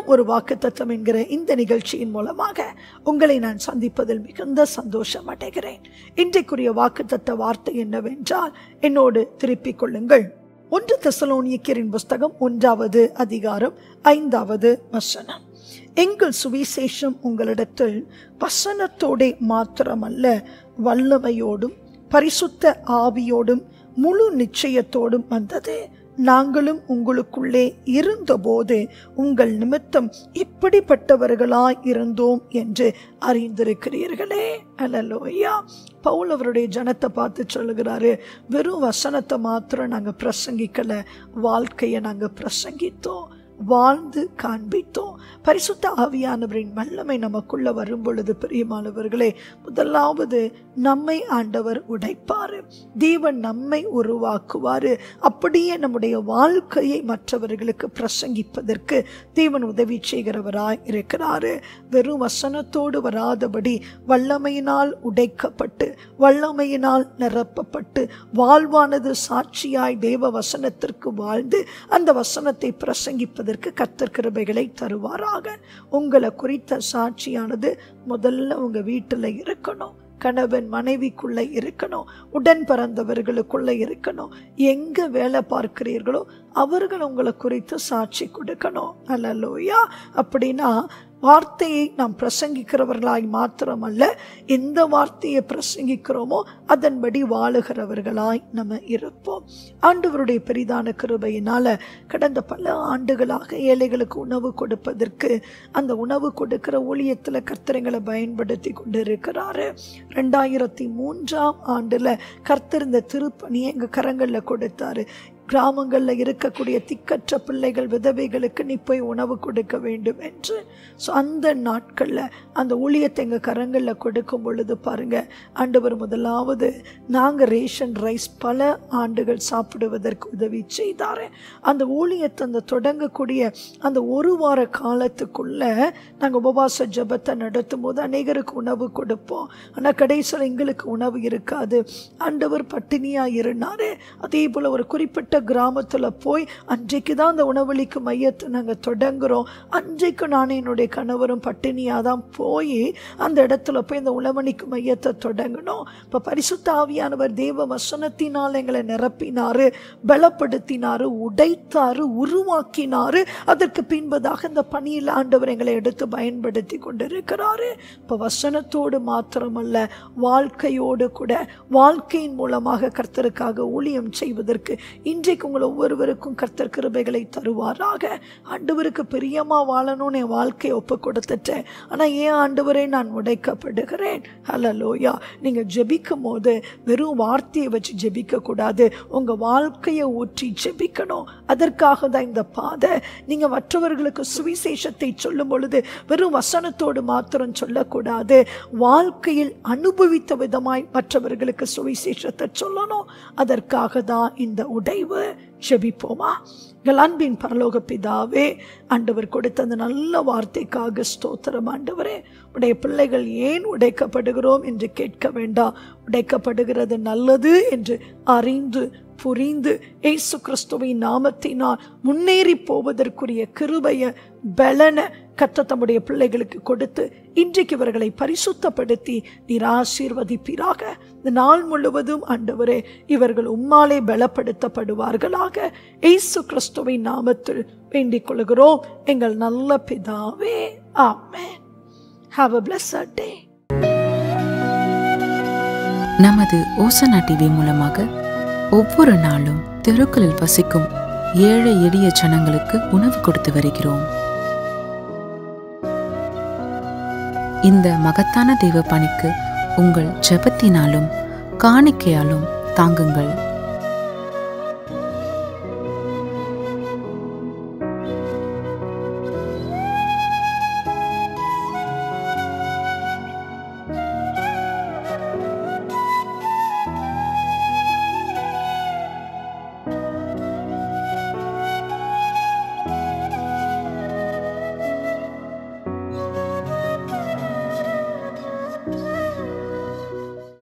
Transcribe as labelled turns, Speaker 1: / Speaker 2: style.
Speaker 1: ஒரு வாக்குத்தத்தம் என்கிற இந்த நிகழ்ச்சியின் மூலமாக உங்களை நான் சந்திப்பதில் மிகுந்த சந்தோஷம் அடைகிறேன் இன்றைக்குரிய வாக்குத்தத்த வார்த்தை என்னவென்றால் என்னோடு திருப்பிக் கொள்ளுங்கள் ஒன்று தெசலோனியக்கியரின் புஸ்தகம் ஒன்றாவது அதிகாரம் ஐந்தாவது வசனம் எங்கள் சுவிசேஷம் உங்களிடத்தில் வசனத்தோடே மாத்திரமல்ல வல்லமையோடும் பரிசுத்த ஆவியோடும் முழு நிச்சயத்தோடும் வந்தது நாங்களும் உங்களுக்குள்ளே இருந்தபோது உங்கள் நிமித்தம் இப்படிப்பட்டவர்களாய் இருந்தோம் என்று அறிந்திருக்கிறீர்களே அல்லலோயா பவுல் அவருடைய ஜனத்தை பார்த்து சொல்லுகிறாரு வெறும் வசனத்தை மாத்திரம் நாங்கள் பிரசங்கிக்கல வாழ்க்கையை நாங்கள் பிரசங்கித்தோம் வாழ்ந்து காண்பித்தோம் பரிசுத்த ஆவியானவரின் வல்லமை நமக்குள்ள வரும் பொழுது பிரியமானவர்களே முதலாவது நம்மை ஆண்டவர் உடைப்பாரு தேவன் நம்மை உருவாக்குவாரு அப்படியே நம்முடைய வாழ்க்கையை மற்றவர்களுக்கு பிரசங்கிப்பதற்கு தேவன் உதவி செய்கிறவராய் இருக்கிறாரு வெறும் வசனத்தோடு வராதபடி வல்லமையினால் உடைக்கப்பட்டு வல்லமையினால் நிரப்பப்பட்டு வாழ்வானது சாட்சியாய் தேவ வசனத்திற்கு வாழ்ந்து அந்த வசனத்தை பிரசங்கிப்பதற்கு கர்த்தர் கிருபைகளை தருவாராக உங்களை குறித்த சாட்சியானது முதல்ல உங்க வீட்டில் இருக்கணும் கணவன் மனைவிக்குள்ள இருக்கணும் உடன் பிறந்தவர்களுக்குள்ள இருக்கணும் எங்க வேலை பார்க்கிறீர்களோ அவர்கள் உங்களை குறித்து சாட்சி கொடுக்கணும் அல்லலோயா அப்படின்னா வார்த்தையை நாம் பிரசங்கிக்கிறவர்களாய் மாத்திரமல்ல எந்த வார்த்தையை பிரசங்கிக்கிறோமோ அதன்படி வாழுகிறவர்களாய் நம்ம இருப்போம் ஆண்டவருடைய பெரிதான கிருபையினால கடந்த பல ஆண்டுகளாக ஏழைகளுக்கு உணவு கொடுப்பதற்கு அந்த உணவு கொடுக்கிற ஊழியத்தில் கர்த்தரைங்களை பயன்படுத்தி கொண்டு இருக்கிறாரு ரெண்டாயிரத்தி மூன்றாம் ஆண்டுல கர்த்தர் இந்த திருப்பணியை எங்கள் கரங்களில் கொடுத்தாரு கிராமங்களில் இருக்கக்கூடிய திக்கற்ற பிள்ளைகள் விதவைகளுக்கு நீ போய் உணவு கொடுக்க வேண்டும் என்று ஸோ அந்த நாட்களில் அந்த ஊழியத்தை எங்கள் கரங்களில் கொடுக்கும் பொழுது பாருங்க ஆண்டவர் முதலாவது நாங்கள் ரேஷன் ரைஸ் பல ஆண்டுகள் சாப்பிடுவதற்கு உதவி செய்தார் அந்த ஊழியத்தை அந்த தொடங்கக்கூடிய அந்த ஒரு வார காலத்துக்குள்ள நாங்கள் உபவாச ஜபத்தை நடத்தும் போது அநேகருக்கு உணவு கொடுப்போம் ஆனால் கடைசியில் எங்களுக்கு உணவு இருக்காது ஆண்டவர் பட்டினியாக இருந்தார் அதே போல் ஒரு குறிப்பிட்ட கிராமத்தில் போய் அன்றைக்கு தான் அந்த உணவளிக்கு மையத்தை நாங்கள் தொடங்குகிறோம் அன்றைக்கு நான் என்னுடைய கணவரும் பட்டினியாக தான் போய் அந்த இடத்துல போய் இந்த உணவளிக்கு மையத்தை தொடங்கணும் இப்போ பரிசுத்த ஆவியானவர் தேவ வசனத்தினால் எங்களை நிரப்பினாரு பலப்படுத்தினாரு உடைத்தாரு உருவாக்கினாரு அதற்கு பின்பதாக இந்த பணியில் ஆண்டவர் எங்களை எடுத்து பயன்படுத்தி கொண்டிருக்கிறாரு இப்போ வசனத்தோடு மாத்திரமல்ல வாழ்க்கையோடு கூட வாழ்க்கையின் மூலமாக கர்த்தருக்காக ஊழியம் செய்வதற்கு இன்றைக்கு உங்கள் ஒவ்வொருவருக்கும் கர்த்தர் கிருபைகளை தருவாராக ஆண்டவருக்கு பிரியமா வாழணும்னு என் வாழ்க்கையை ஒப்பு கொடுத்துட்டேன் ஆனால் ஏன் ஆண்டவரே நான் உடைக்கப்படுகிறேன் ஹலலோயா நீங்கள் ஜெபிக்கும் போது வெறும் வார்த்தையை வச்சு ஜெபிக்க கூடாது உங்கள் வாழ்க்கையை ஊற்றி ஜெபிக்கணும் அதற்காக தான் இந்த பாதை நீங்கள் மற்றவர்களுக்கு சுவிசேஷத்தை சொல்லும் பொழுது வெறும் வசனத்தோடு மாத்திரம் சொல்லக்கூடாது வாழ்க்கையில் அனுபவித்த விதமாய் மற்றவர்களுக்கு சுவிசேஷத்தை சொல்லணும் அதற்காக தான் இந்த உடைவு ஜெபிப்போமா எங்கள் அன்பின் பரலோக பிதாவே ஆண்டவர் கொடுத்த அந்த நல்ல வார்த்தைக்காக ஸ்தோத்திரம் ஆண்டவரே உடைய பிள்ளைகள் ஏன் உடைக்கப்படுகிறோம் என்று கேட்க வேண்டாம் உடைக்கப்படுகிறது நல்லது என்று அறிந்து புரிந்து ஏசு கிறிஸ்துவின் நாமத்தினால் முன்னேறி போவதற்குரிய கிருபைய பலன கத்த தம்முடைய பிள்ளைகளுக்கு கொடுத்து இன்றைக்கு இவர்களை பரிசுத்தப்படுத்தி நீர் ஆசீர்வதிப்பீராக இந்த நாள் முழுவதும் ஆண்டவரே இவர்கள் உம்மாலே பலப்படுத்தப்படுவார்களாக ஏசு கிறிஸ்துவின் நாமத்தில் வேண்டிக் கொள்கிறோம் எங்கள் நல்ல பிதாவே ஆமென் ஹாவ் அ blessed டே
Speaker 2: நமது ஓசனா டிவி மூலமாக ஒவ்வொரு நாளும் தெருக்களில் வசிக்கும் ஏழை எளிய ஜனங்களுக்கு உணவு கொடுத்து வருகிறோம் இந்த மகத்தான தெய்வ பணிக்கு உங்கள் ஜெபத்தினாலும் காணிக்கையாலும் தாங்குங்கள்